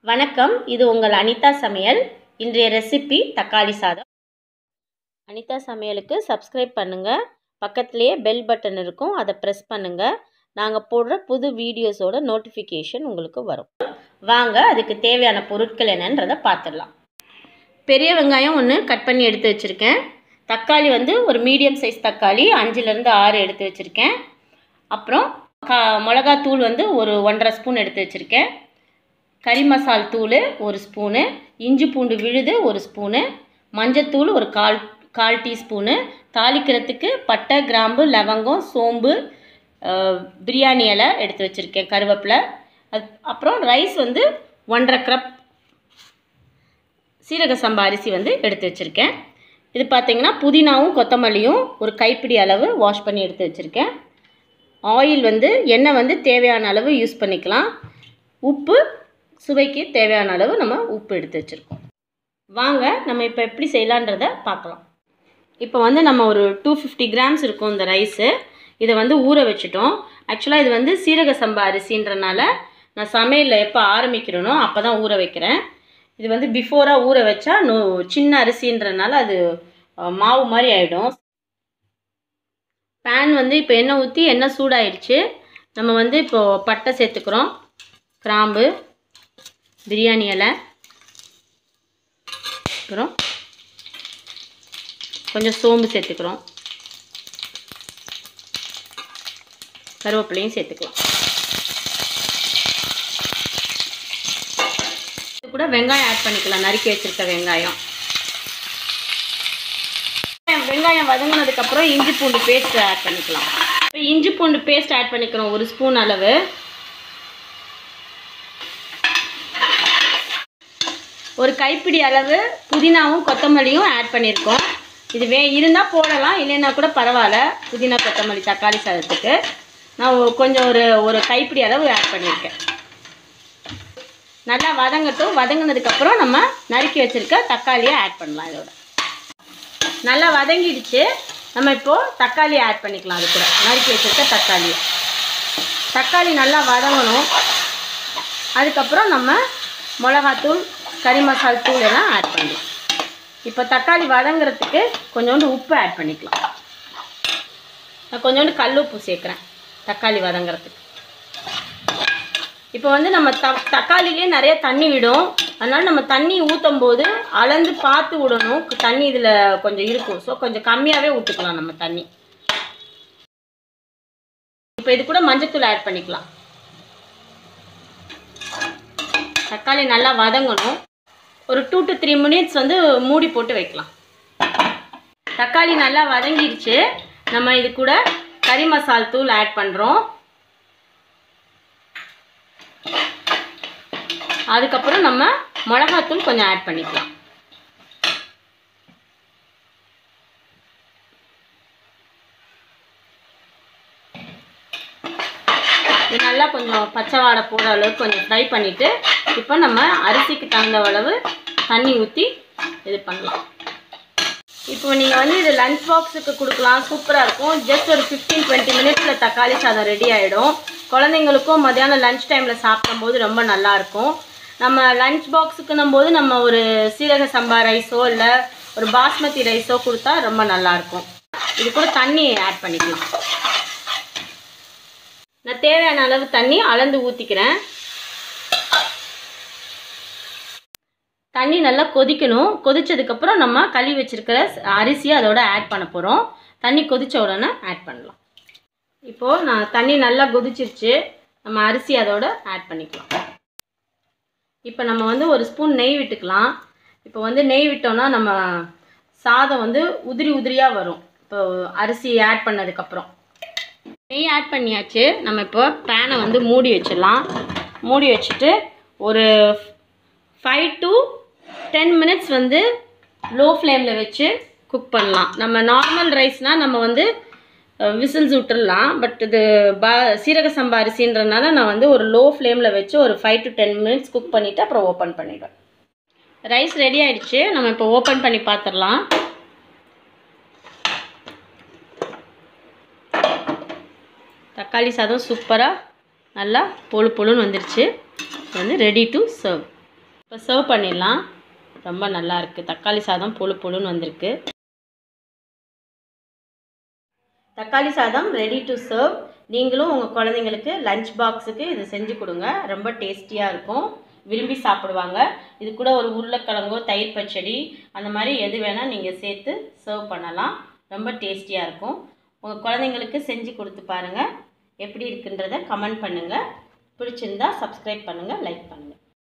வணக்கம் இது உங்கள் அனிதா சமையல் இன்றைய ரெசிபி தக்காளி சாதம் அனிதா சமையலுக்கு சப்ஸ்கிரைப் பண்ணுங்கள் பக்கத்துலேயே பெல் பட்டன் இருக்கும் அதை ப்ரெஸ் பண்ணுங்கள் நாங்கள் போடுற புது வீடியோஸோட நோட்டிஃபிகேஷன் உங்களுக்கு வரும் வாங்க அதுக்கு தேவையான பொருட்கள் என்னன்றதை பார்த்துடலாம் பெரிய வெங்காயம் ஒன்று கட் பண்ணி எடுத்து வச்சுருக்கேன் தக்காளி வந்து ஒரு மீடியம் சைஸ் தக்காளி அஞ்சுலேருந்து ஆறு எடுத்து வச்சுருக்கேன் அப்புறம் கா மிளகாத்தூள் வந்து ஒரு ஒன்றரை ஸ்பூன் எடுத்து வச்சுருக்கேன் கறி மசால் தூள் ஒரு ஸ்பூனு இஞ்சி பூண்டு விழுது ஒரு ஸ்பூனு மஞ்சத்தூள் ஒரு கால் கால் டீஸ்பூனு தாளிக்கிறதுக்கு பட்டை கிராம்பு லவங்கம் சோம்பு அஹ், பிரியாணி இலை எடுத்து வச்சுருக்கேன் கருவேப்பிலை அது அப்புறம் ரைஸ் வந்து ஒன்றரை கப் சீரக சம்பா அரிசி வந்து எடுத்து வச்சுருக்கேன் இது பார்த்தீங்கன்னா புதினாவும் கொத்தமல்லியும் ஒரு கைப்பிடி அளவு வாஷ் பண்ணி எடுத்து வச்சுருக்கேன் ஆயில் வந்து எண்ணெய் வந்து தேவையான அளவு யூஸ் பண்ணிக்கலாம் உப்பு சுவைக்கு தேவையான அளவு நம்ம உப்பு எடுத்து வச்சுருக்கோம் வாங்க நம்ம இப்போ எப்படி செய்யலான்றத பார்க்கலாம் இப்போ வந்து நம்ம ஒரு டூ ஃபிஃப்டி கிராம்ஸ் இருக்கும் இந்த ரைஸு இதை வந்து ஊற வச்சுட்டோம் ஆக்சுவலாக இது வந்து சீரக சம்பா அரிசின்றனால நான் சமையலில் எப்போ ஆரம்பிக்கிறேனோ அப்போ தான் ஊற வைக்கிறேன் இது வந்து பிஃபோராக ஊற வச்சா நோ சின்ன அரிசின்றனால அது அஹ், மாவு மாதிரி ஆகிடும் பேன் வந்து இப்போ எண்ணெய் ஊற்றி எண்ணெய் சூடாயிடுச்சு நம்ம வந்து இப்போது பட்டை சேர்த்துக்கிறோம் கிராம்பு பிரியாணி இலை அப்புறம் கொஞ்சம் சோம்பு சேர்த்துக்கிறோம் கருவேப்பிலையும் சேர்த்துக்கலாம் இது கூட வெங்காயம் ஆட் பண்ணிக்கலாம் நறுக்கி வச்சிருக்க வெங்காயம் வெங்காயம் வதங்கினதுக்கப்புறம் இஞ்சி பூண்டு பேஸ்ட் ஆட் பண்ணிக்கலாம் இப்போ இஞ்சி பூண்டு பேஸ்ட் ஆட் பண்ணிக்கிறோம் ஒரு ஸ்பூன் அளவு ஒரு கைப்பிடி அளவு புதினாவும் கொத்தமல்லியும் ஆட் பண்ணியிருக்கோம் இது வே இருந்தால் போடலாம் இல்லைன்னா கூட பரவாயில்ல புதினா கொத்தமல்லி தக்காளி சாதத்துக்கு நான் ஒ- கொஞ்சம் ஒரு ஒரு கைப்பிடி அளவு ஆட் பண்ணியிருக்கேன் நல்லா வதங்கட்டும் வதங்கினதுக்கப்புறம் நம்ம நறுக்கி வச்சுருக்க தக்காளியை ஆட் பண்ணலாம் இதோட நல்லா வதங்கிடுச்சு நம்ம இப்போது தக்காளி ஆட் பண்ணிக்கலாம் அது கூட நறுக்கி வச்சுருக்க தக்காளியை தக்காளி நல்லா வதங்கணும் அதுக்கப்புறம் நம்ம மிளகாத்தூள் கறி மசால் தூள் எல்லாம் ஆட் பண்ணலாம் இப்போ தக்காளி வதங்குறதுக்கு கொஞ்சோண்டு உப்பு ஆட் பண்ணிக்கலாம் நான் கொஞ்சோண்டு கல் உப்பு சேர்க்குறேன் தக்காளி வதங்குறதுக்கு இப்போ வந்து நம்ம த தக்காளிலே நிறைய தண்ணி விடும் அதனால் நம்ம தண்ணி ஊற்றும் போது அளந்து பார்த்து விடணும் தண்ணி இதில் கொஞ்சம் இருக்கும் ஸோ கொஞ்சம் கம்மியாகவே ஊற்றிக்கலாம் நம்ம தண்ணி இப்போ இது கூட மஞ்சத்தூள் ஆட் பண்ணிக்கலாம் தக்காளி நல்லா வதங்கணும் ஒரு டூ டு த்ரீ மினிட்ஸ் வந்து மூடி போட்டு வைக்கலாம் தக்காளி நல்லா வதங்கிடுச்சு நம்ம இது கூட கறி மசால் தூள் ஆட் பண்ணுறோம் அதுக்கப்புறம் நம்ம மிளகாத்தூள் கொஞ்சம் ஆட் பண்ணிக்கலாம் இது நல்லா கொஞ்சம் பச்சை வாடை போகிற அளவுக்கு கொஞ்சம் ஃப்ரை பண்ணிவிட்டு இப்போ நம்ம அரிசிக்கு தகுந்த அளவு தண்ணி ஊற்றி இது பண்ணலாம் இப்போ நீங்கள் வந்து இது லஞ்ச் பாக்ஸுக்கு கொடுக்கலாம் சூப்பராக இருக்கும் ஜஸ்ட் ஒரு ஃபிஃப்டீன் டுவெண்ட்டி மினிட்ஸில் தக்காளி சாதம் ரெடி ஆகிடும் குழந்தைங்களுக்கும் மத்தியானம் லஞ்ச் டைமில் சாப்பிடும்போது ரொம்ப நல்லாயிருக்கும் நம்ம லஞ்ச் பாக்ஸுக்குன்னும் போது நம்ம ஒரு சீரக சம்பா ரைஸோ இல்லை ஒரு பாஸ்மதி ரைஸோ கொடுத்தா ரொம்ப நல்லாயிருக்கும் இது கூட தண்ணி ஆட் பண்ணிக்கலாம் நான் தேவையான அளவு தண்ணி அளந்து ஊற்றிக்கிறேன் தண்ணி நல்லா கொதிக்கணும் கொதிச்சதுக்கப்புறம் நம்ம கழுவி வச்சிருக்கிற ஸ்- அரிசியை அதோட ஆட் பண்ண போகிறோம் தண்ணி கொதிச்ச உடனே ஆட் பண்ணலாம் இப்போது நான் தண்ணி நல்லா கொதிச்சிருச்சு நம்ம அரிசி அதோட ஆட் பண்ணிக்கலாம் இப்போ நம்ம வந்து ஒரு ஸ்பூன் நெய் விட்டுக்கலாம் இப்போ வந்து நெய் விட்டோம்னா நம்ம சாதம் வந்து உதிரி உதிரியாக வரும் இப்போ அரிசி ஆட் பண்ணதுக்கப்புறம் நெய் ஆட் பண்ணியாச்சு நம்ம இப்போ பேனை வந்து மூடி வச்சிடலாம் மூடி வச்சுட்டு ஒரு ஃபைவ் டு டென் மினிட்ஸ் வந்து லோ ஃப்ளேமில் வச்சு குக் பண்ணலாம் நம்ம நார்மல் ரைஸ்னால் நம்ம வந்து விசில்ஸ் விட்டுறலாம் பட் இது பா சீரக சம்பா அரிசின்றனால நான் வந்து ஒரு லோ ஃப்ளேமில் வச்சு ஒரு five to ten minutes cook பண்ணிவிட்டு அப்புறம் ஓப்பன் பண்ணிவிடுவேன் ரைஸ் ரெடி ஆயிடுச்சு நம்ம இப்போ ஓப்பன் பண்ணி பார்த்துடலாம் தக்காளி சாதம் சூப்பராக நல்லா பொழு பொழுன்னு வந்துருச்சு இது வந்து ரெடி டு சர்வ் இப்போ சர்வ் பண்ணிடலாம் ரொம்ப நல்லா இருக்குது தக்காளி சாதம் பொழு பொழுன்னு வந்திருக்கு தக்காளி சாதம் ரெடி டு சர்வ் நீங்களும் உங்கள் குழந்தைங்களுக்கு லஞ்ச் பாக்ஸுக்கு இது செஞ்சு கொடுங்க ரொம்ப டேஸ்டியாக இருக்கும் விரும்பி சாப்பிடுவாங்க இது கூட ஒரு உருளைக்கிழங்கோ தயிர் பச்சடி அந்த மாதிரி எது வேணால் நீங்கள் சேர்த்து சர்வ் பண்ணலாம் ரொம்ப டேஸ்டியாக இருக்கும் உங்கள் குழந்தைங்களுக்கு செஞ்சு கொடுத்து பாருங்கள் எப்படி இருக்குன்றத கமெண்ட் பண்ணுங்கள் பிடிச்சிருந்தா சப்ஸ்கிரைப் பண்ணுங்கள் லைக் பண்ணுங்கள்